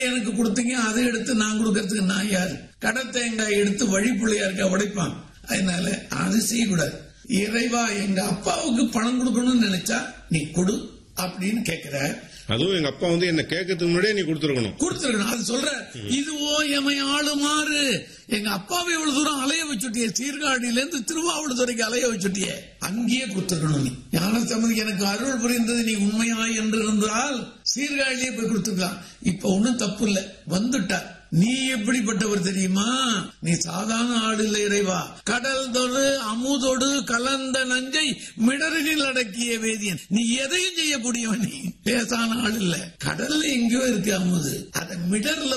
எனக்கு கொடுத்தீங்க அதை எடுத்து நான் கொடுக்கறதுக்கு நான் யாரு கடை தேங்காய் எடுத்து வழிப்புள்ளையா இருக்க உடைப்பான் அதனால அது செய்யக்கூடாது இறைவா எங்க அப்பாவுக்கு பணம் கொடுக்கணும்னு நினைச்சா நீ கொடு அப்படின்னு கேக்குற அதுவும் எங்க அப்பா வந்து என்ன கேட்கறதுக்கு முன்னாடியே நீ கொடுத்துருக்கணும் கொடுத்துருக்கணும் அது சொல்ற இதுவோ எமை ஆளுமாறு எங்க அப்பாவை இவ்வளவு தூரம் அலைய வச்சுட்டியே சீர்காழியில இருந்து திருவாவூர்துறைக்கு அலைய வச்சுட்டியே அங்கேயே கொடுத்துருக்கணும் நீ ஞானசம்பந்தி எனக்கு அருள் புரிந்தது நீ உண்மையா என்று இருந்தால் சீர்காழியே போய் கொடுத்துருக்கலாம் இப்ப ஒண்ணும் தப்பு இல்ல வந்துட்டா நீ எப்படிப்பட்டவர் தெரியுமா நீ சாதாரண ஆள் இல்லை இறைவா கடல் தொடு அமுதொடு கலந்த நஞ்சை மிடரில் அடக்கிய வேதியன் நீ எதையும் செய்யக்கூடியவன் நீ லேசான ஆள் இல்ல கடல்ல எங்கேயோ இருக்கு அமுது அத மிடர்ல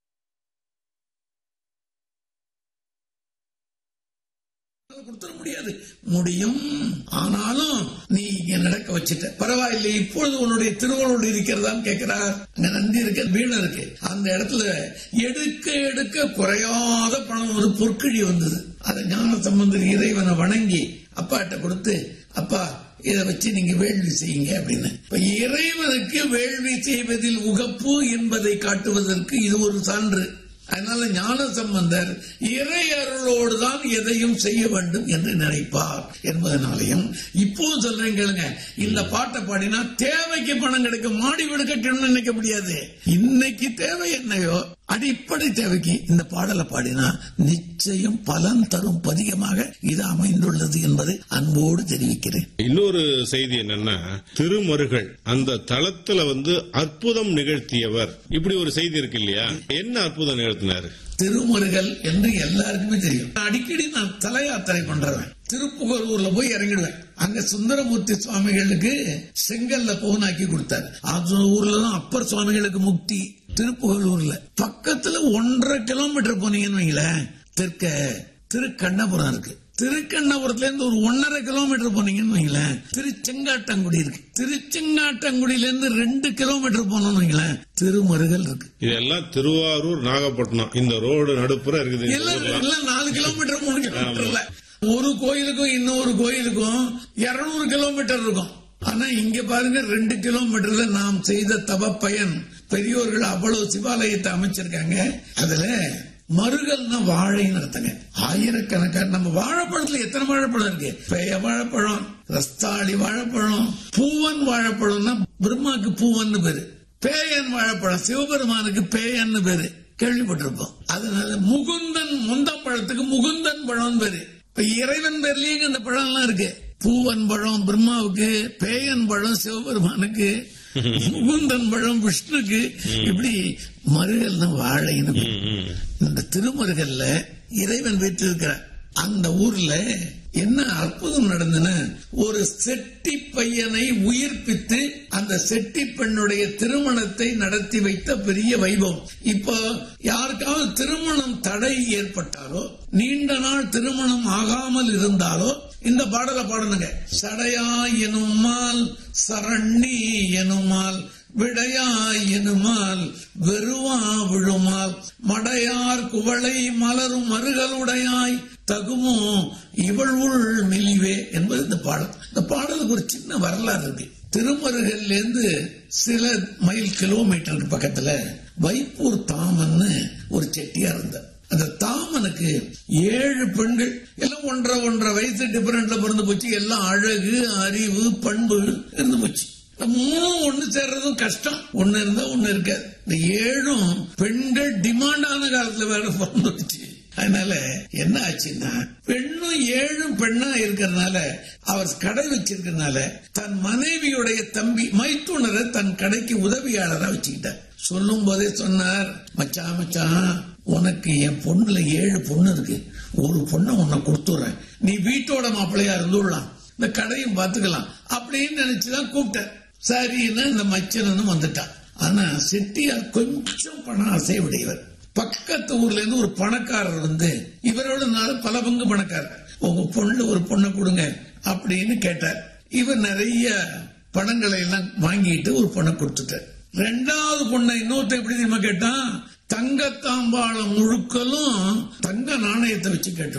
கொடுத்துட முடியாது முடியும் ஆனாலும் நீ இங்க நடக்க வச்சிட்ட பரவாயில்லை இப்பொழுது உன்னுடைய திருவள்ளோடு இருக்கிறதான்னு கேட்கிறார் அங்க நந்தி இருக்க வீணை இருக்கு அந்த இடத்துல எடுக்க எடுக்க குறையாத பணம் ஒரு பொற்கிழி வந்தது அதை ஞான சம்பந்தர் இறைவனை வணங்கி அப்பாட்ட கொடுத்து அப்பா இதை வச்சு நீங்க வேள்வி செய்யுங்க அப்படின்னு இப்ப இறைவனுக்கு வேள்வி செய்வதில் உகப்பு என்பதை காட்டுவதற்கு இது ஒரு சான்று அதனால ஞான சம்பந்தர் இறை அருளோடு தான் எதையும் செய்ய வேண்டும் என்று நினைப்பார் என்பதனாலையும் இப்போ சொல்றேன் கேளுங்க இந்த பாட்டை பாடினா தேவைக்கு பணம் கிடைக்கும் மாடி வீடு கட்டணும்னு நினைக்க முடியாது இன்னைக்கு தேவை என்னையோ அடிப்படை தேவைக்கு இந்த பாடலை பாடினா நிச்சயம் பலன் தரும் பதிகமாக இது அமைந்துள்ளது என்பதை அன்போடு தெரிவிக்கிறேன் இன்னொரு செய்தி என்னன்னா திருமருகள் அந்த தளத்துல வந்து அற்புதம் நிகழ்த்தியவர் இப்படி ஒரு செய்தி இருக்கு இல்லையா என்ன அற்புதம் நிகழ்த்தினாரு திருமுருகல் என்று எல்லாருக்குமே தெரியும் அடிக்கடி நான் தல யாத்திரை பண்றவன் திருப்புகலூர்ல போய் இறங்கிடுவேன் அங்க சுந்தரமூர்த்தி சுவாமிகளுக்கு செங்கல்ல பவுனாக்கி கொடுத்தாரு அந்த ஊர்ல தான் அப்பர் சுவாமிகளுக்கு முக்தி திருப்புகலூர்ல பக்கத்துல ஒன்றரை கிலோமீட்டர் போனீங்கன்னு வைங்களேன் தெற்க திருக்கண்ணபுரம் இருக்கு திருக்கண்ணபுரத்துல இருந்து ஒரு ஒன்னரை கிலோமீட்டர் போனீங்கன்னு வைங்களேன் திருச்செங்காட்டங்குடி இருக்கு திருச்செங்காட்டங்குடியில இருந்து ரெண்டு கிலோமீட்டர் போனோம்னு வைங்களேன் திருமருகல் இருக்கு இதெல்லாம் திருவாரூர் நாகப்பட்டினம் இந்த ரோடு நடுப்புற இருக்குது இந்த எல்லாம் ஊர்லாம். எல்லாம் நாலு கிலோமீட்டர் மூணு கிலோமீட்டர்ல ஒரு கோயிலுக்கும் இன்னொரு கோயிலுக்கும் இருநூறு கிலோமீட்டர் இருக்கும் ஆனா இங்க பாருங்க ரெண்டு கிலோமீட்டர்ல நாம் செய்த தவ பயன் பெரியோர்கள் அவ்வளவு சிவாலயத்தை அமைச்சிருக்காங்க அதுல மருகல்னா வாழைன்னு அர்த்தங்க ஆயிரக்கணக்கான நம்ம வாழைப்பழத்துல எத்தனை வாழைப்பழம் இருக்கு பெய வாழைப்பழம் ரஸ்தாளி வாழைப்பழம் பூவன் வாழைப்பழம்னா பிரம்மாக்கு பூவன்னு பேரு பேயன் வாழைப்பழம் சிவபெருமானுக்கு பேயன்னு பேரு கேள்விப்பட்டிருப்போம் அதனால முகுந்தன் முந்த பழத்துக்கு முகுந்தன் பழம் பேரு இப்ப இறைவன் பேர்லயே இந்த பழம் எல்லாம் இருக்கு பூவன் பழம் பிரம்மாவுக்கு பேயன் பழம் சிவபெருமானுக்கு முகுந்தன் பழம் விஷ்ணுக்கு இப்படி மருகல் வாழைன்னு பேரு. இந்த திருமருகல்ல இறைவன் வீற்றிருக்கிறார் அந்த ஊர்ல என்ன அற்புதம் நடந்ததுன்னு ஒரு செட்டி பையனை உயிர்ப்பித்து அந்த செட்டி பெண்ணுடைய திருமணத்தை நடத்தி வைத்த பெரிய வைபவம் இப்போ யாருக்காவது திருமணம் தடை ஏற்பட்டாலோ நீண்ட நாள் திருமணம் ஆகாமல் இருந்தாலோ இந்த பாடலை பாடணுங்க சடையாய் எனுமால் சரண்ணி எனுமால் விடையாய் எனுமால் வெறுவா விழுமால் மடையார் குவளை மலரும் மருகலுடையாய் தகுமோ இவள் உள் மெலிவே என்பது இந்த பாடல் இந்த பாடலுக்கு ஒரு சின்ன வரலாறு இருக்கு திருமருகல்ல இருந்து சில மைல் கிலோமீட்டருக்கு பக்கத்துல வைப்பூர் தாமன்னு ஒரு செட்டியார் இருந்தார் அந்த தாமனுக்கு ஏழு பெண்கள் எல்லாம் ஒன்றரை ஒன்றரை வயசு டிஃபரெண்ட்ல பிறந்து போச்சு எல்லாம் அழகு அறிவு பண்பு இருந்து போச்சு இந்த மூணும் ஒண்ணு சேர்றதும் கஷ்டம் ஒண்ணு இருந்தா ஒண்ணு இருக்காது இந்த ஏழும் பெண்கள் டிமாண்டான காலத்துல வேற பிறந்துச்சு அதனால என்ன ஆச்சுன்னா பெண்ணும் ஏழும் பெண்ணா இருக்கிறதுனால அவர் கடை வச்சிருக்கிறதுனால தன் மனைவியுடைய தம்பி மைத்துனரை தன் கடைக்கு உதவியாளரா வச்சுக்கிட்டார் சொல்லும் போதே சொன்னார் மச்சான் மச்சான் உனக்கு என் பொண்ணுல ஏழு பொண்ணு இருக்கு ஒரு பொண்ணை உன்னை கொடுத்துறேன் நீ வீட்டோட மாப்பிள்ளையா இருந்துடலாம் இந்த கடையும் பாத்துக்கலாம் அப்படின்னு நினைச்சுதான் கூப்பிட்டேன் சரின்னு இந்த மச்சனும் வந்துட்டான் ஆனா செட்டியார் கொஞ்சம் பண ஆசை உடையவர் பக்கத்து ஊர்ல இருந்து ஒரு பணக்காரர் வந்து இவரோட நாள் பல பங்கு பணக்காரர் உங்க பொண்ணு ஒரு பொண்ணை கொடுங்க அப்படின்னு கேட்டார் இவர் நிறைய பணங்களை எல்லாம் வாங்கிட்டு ஒரு பொண்ணை கொடுத்துட்டார் ரெண்டாவது பொண்ணை இன்னொருத்த எப்படி தெரியுமா கேட்டான் தங்கத்தாம்பாளம் முழுக்கலும் தங்க நாணயத்தை வச்சு கேட்டுட்டான்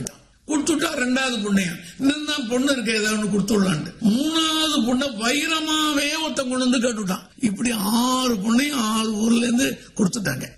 கொடுத்துட்டா ரெண்டாவது பொண்ணையும் இன்னும் தான் பொண்ணு இருக்க ஏதாவது ஒண்ணு கொடுத்துடலான்ட்டு மூணாவது பொண்ணை வைரமாவே ஒருத்தன் கொண்டு வந்து கேட்டுட்டான் இப்படி ஆறு பொண்ணையும் ஆறு ஊர்ல இருந்து கொடுத்துட்டாங்க